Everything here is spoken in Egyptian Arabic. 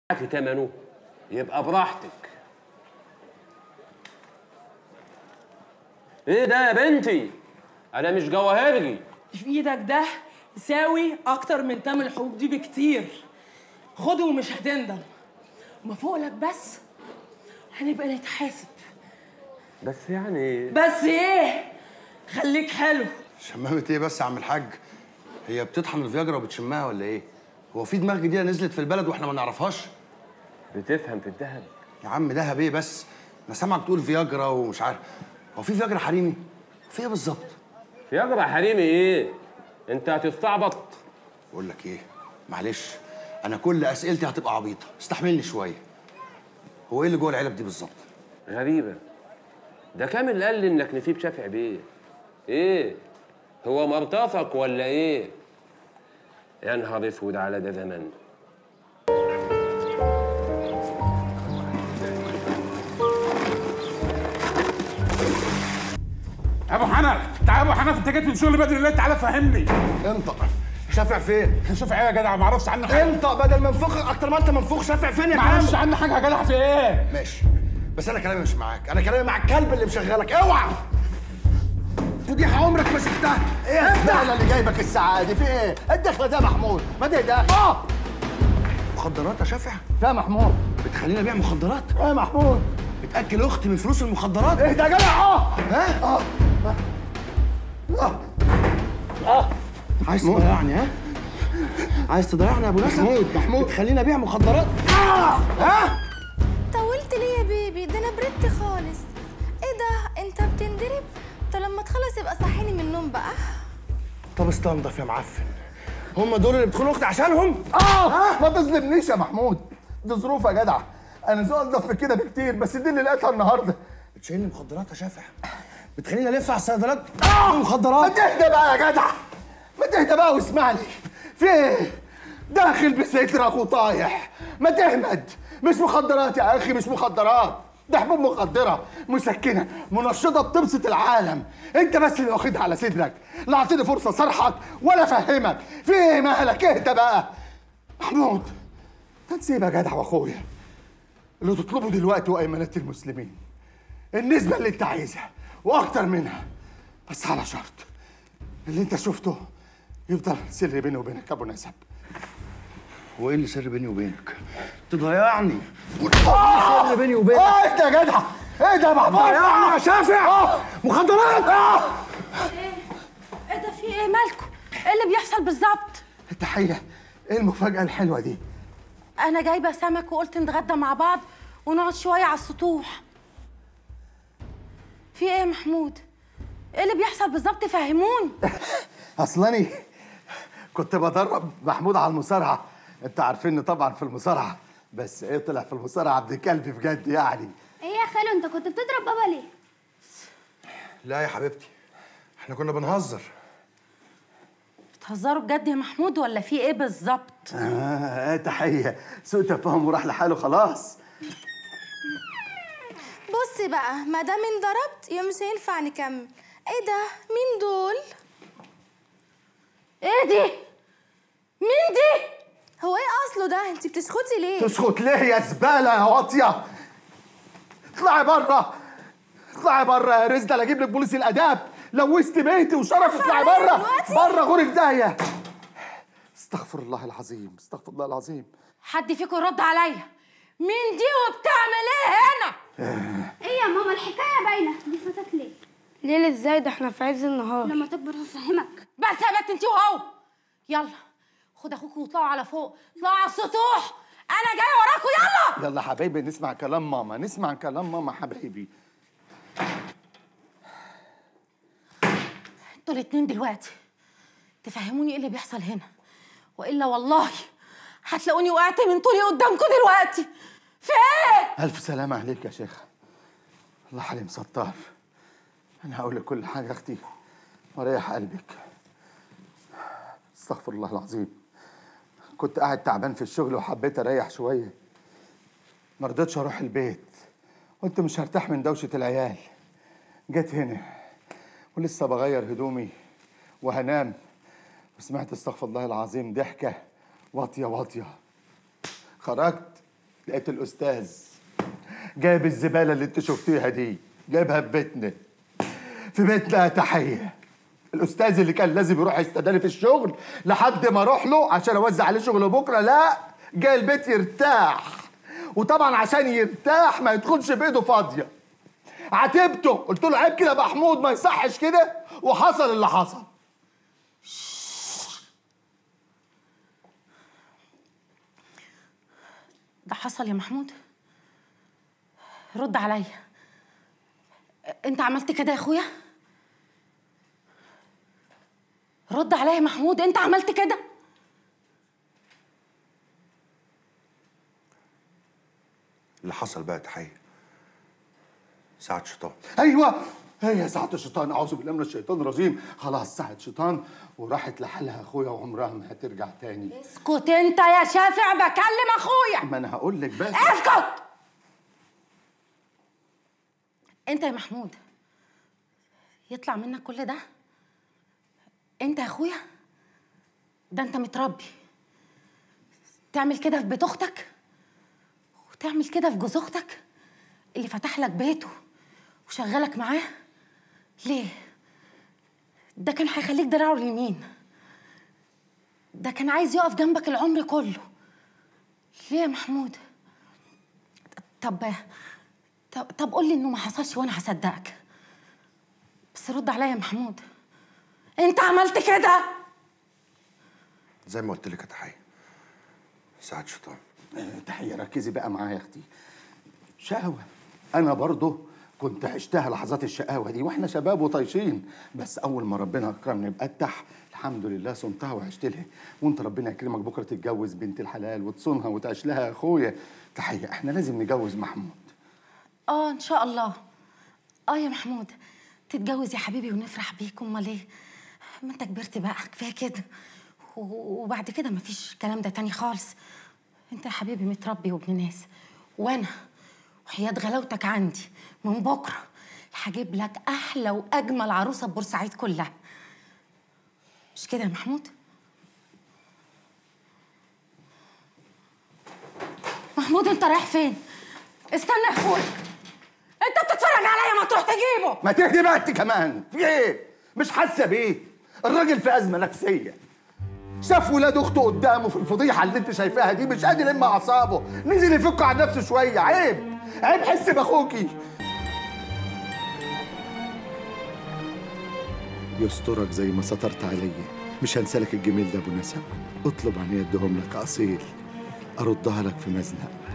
معاكي تمنه يبقى براحتك ايه ده يا بنتي انا مش جواهرجي في ايدك ده يساوي اكتر من تمن الحبوب دي بكتير خده ومش هتندم ما فوقلك بس هنبقى نتحاسب بس يعني بس ايه خليك حلو شمامة ايه بس يا عم الحاج؟ هي بتطحن الفياجرا وبتشمها ولا ايه؟ هو في دماغ جديدة نزلت في البلد واحنا ما نعرفهاش؟ بتفهم في الذهب يا عم دهب ايه بس؟ انا سامعك بتقول فياجرا ومش عارف هو في فياجرا حريمي؟ في ايه بالظبط؟ فياجرا حريمي ايه انت هتستعبط بقول لك ايه؟ معلش انا كل اسئلتي هتبقى عبيطة، استحملني شوية. هو ايه اللي جوه العلب دي بالظبط؟ غريبة ده كامل قال لي انك نسيب شافع بيه ايه هو مرتفق ولا ايه يا نهار اسود على ده زمان ابو حنف تعال ابو حنف انت جيت من شغل بدري ليه تعالى فهمني انطق شافع فين؟ شوف ايه يا جدع ما اعرفش عنه حاجه انطق بدل ما انفخ اكتر ما انت منفوخ شافع فين يا ما اعرفش كامل؟ عنه حاجه يا جدع في ايه ماشي بس انا كلامي مش معاك، انا كلامي مع الكلب اللي مشغلك، اوعى! فضيحة عمرك ما شفتها، ايه الزبالة اللي جايبك الساعة دي في ايه؟ الدخلة ده محمود، ما ده ده اه مخدرات يا شافع؟ يا محمود بتخليني ابيع مخدرات؟ يا محمود بتاكل اختي من فلوس المخدرات؟ اهدى يا جدع اه ها؟ اه اه عايز تضيعني ها؟ عايز تضيعني يا ابو نسب؟ محمود محمود بتخليني ابيع مخدرات؟ اه ها؟ طولت ليه يا بيبي ده انا بردت خالص ايه ده انت بتندرب طب لما تخلص يبقى صحيني من النوم بقى طب استنضف يا معفن هم دول اللي بتخونوا اختي عشانهم؟ اه ما تظلمنيش يا محمود دي ظروف يا جدع انا ذوق انضف من كده بكتير بس دي اللي لقيتها النهارده بتشيلني مخدرات يا شافع بتخليني الف على الصيدليات آه! ما مخدرات تهدى بقى يا جدع ما تهدى بقى واسمعني في ايه داخل بسترك وطايح ما تهمد مش مخدرات يا اخي مش مخدرات ده حبوب مخدره مسكنه منشطه بتبسط العالم انت بس اللي واخدها على صدرك لا اعطيني فرصه صرحك ولا افهمك في ايه مالك اهدى بقى محمود تنسيب يا جدع واخويا اللي تطلبه دلوقتي هو ايمانات المسلمين النسبه اللي انت عايزها واكتر منها بس على شرط اللي انت شفته يفضل سر بيني وبينك يا ابو نسب هو ايه اللي سر بيني وبينك؟ تضيعني سر بيني وبينك اه انت يا جدع ايه ده يا محمود ضيعني يا شافع مخدرات اه ايه ده في ايه مالكم ايه اللي بيحصل بالظبط التحيه ايه المفاجاه الحلوه دي انا جايبه سمك وقلت نتغدى مع بعض ونقعد شويه على السطوح في ايه يا محمود ايه اللي بيحصل بالظبط فهموني اصلاني كنت بدرب محمود على المصارعه انت عارفيني طبعا في المصارعه بس ايه طلع في المصارعه عبد كلب بجد يعني ايه يا خالو انت كنت بتضرب بابا ليه؟ لا يا حبيبتي احنا كنا بنهزر بتهزروا بجد يا محمود ولا في ايه بالظبط اه آه، تحيه سوء تفاهم وراح لحاله خلاص بص بقى ما دام انضربت يبقى مش هينفع نكمل ايه ده مين دول ايه دي مين دي هو ايه اصله ده انت بتسخطي ليه تسكت ليه يا زباله يا واطيه اطلعي بره اطلعي بره يا رزدة لا اجيب لك بوليس الاداب لوثت بيتي وشرف اطلعي عليا بره دلوقتي؟ بره غورك داهيه استغفر الله العظيم استغفر الله العظيم حد فيكم يرد عليا مين دي وبتعمل ايه هنا ايه يا ماما الحكايه باينه دي فاتك ليه؟ ليلة ازاي ده احنا في عز النهار لما تكبر هفهمك بس يا بنت انت وهو يلا خد اخوك واطلعوا على فوق اطلعوا على السطوح انا جاي وراكم يلا يلا حبايبي نسمع كلام ماما نسمع كلام ماما حبايبي انتوا الاتنين دلوقتي تفهموني ايه اللي بيحصل هنا والا والله هتلاقوني وقعت من طولي قدامكم دلوقتي في ايه الف سلامه عليك يا شيخ الله حليم ستار انا هقول لك كل حاجه اختي وريح قلبك استغفر الله العظيم كنت قاعد تعبان في الشغل وحبيت اريح شويه ما رضيتش اروح البيت قلت مش هرتاح من دوشه العيال جيت هنا ولسه بغير هدومي وهنام وسمعت استغفر الله العظيم ضحكه واطيه واطيه خرجت لقيت الاستاذ جايب الزباله اللي انت شفتيها دي جايبها في بيتنا في بيتنا يا تحيه الاستاذ اللي كان لازم يروح يستداني في الشغل لحد ما اروح له عشان اوزع عليه شغل بكره لا جاي البيت يرتاح وطبعا عشان يرتاح ما يدخلش بايده فاضيه عاتبته قلت له عيب كده يا محمود ما يصحش كده وحصل اللي حصل ده حصل يا محمود رد عليا انت عملت كده يا اخويا رد عليا يا محمود انت عملت كده اللي حصل بقى تحيه ساعة شيطان ايوه هي ساعة الشيطان اعوذ بالله من الشيطان الرجيم خلاص ساعة شيطان وراحت لحالها اخويا وعمرها ما هترجع تاني اسكت انت يا شافع بكلم اخويا ما انا هقول لك بس اسكت انت يا محمود يطلع منك كل ده انت يا اخويا ده انت متربي تعمل كده في بيت اختك وتعمل كده في جوز اختك اللي فتح لك بيته وشغلك معاه ليه ده كان هيخليك دراعه اليمين ده كان عايز يقف جنبك العمر كله ليه يا محمود طب طب, طب قول لي انه ما حصلش وانا هصدقك بس رد عليا يا محمود انت عملت كده زي ما قلت لك يا تحيه ساعة شيطان آه، تحية ركزي بقى معايا يا اختي شقاوة انا برضه كنت عشتها لحظات الشقاوة دي واحنا شباب وطايشين بس اول ما ربنا اكرمني بأتح الحمد لله صنتها وعشت لها وانت ربنا يكرمك بكره تتجوز بنت الحلال وتصونها وتعيش لها يا اخويا تحية احنا لازم نجوز محمود اه ان شاء الله اه يا محمود تتجوز يا حبيبي ونفرح بيك امال ايه ما انت كبرت بقى كفايه كده و- وبعد كده مفيش الكلام ده تاني خالص انت يا حبيبي متربي وابن ناس وانا وحياة غلاوتك عندي من بكره هجيب لك احلى واجمل عروسه بورسعيد كلها مش كده يا محمود محمود انت رايح فين استنى يا اخويا انت بتتفرج عليا ما تروح تجيبه ما تهدي بقى انت كمان في ايه مش حاسه بيه الراجل في ازمه نفسيه شاف ولاد اخته قدامه في الفضيحه اللي انت شايفاها دي مش قادر يلم اعصابه نزل يفك عن نفسه شويه عيب عيب حس باخوكي يسترك زي ما سترت عليا مش هنسالك الجميل ده ابو نسب اطلب عن يدهم لك اصيل اردها لك في مزنق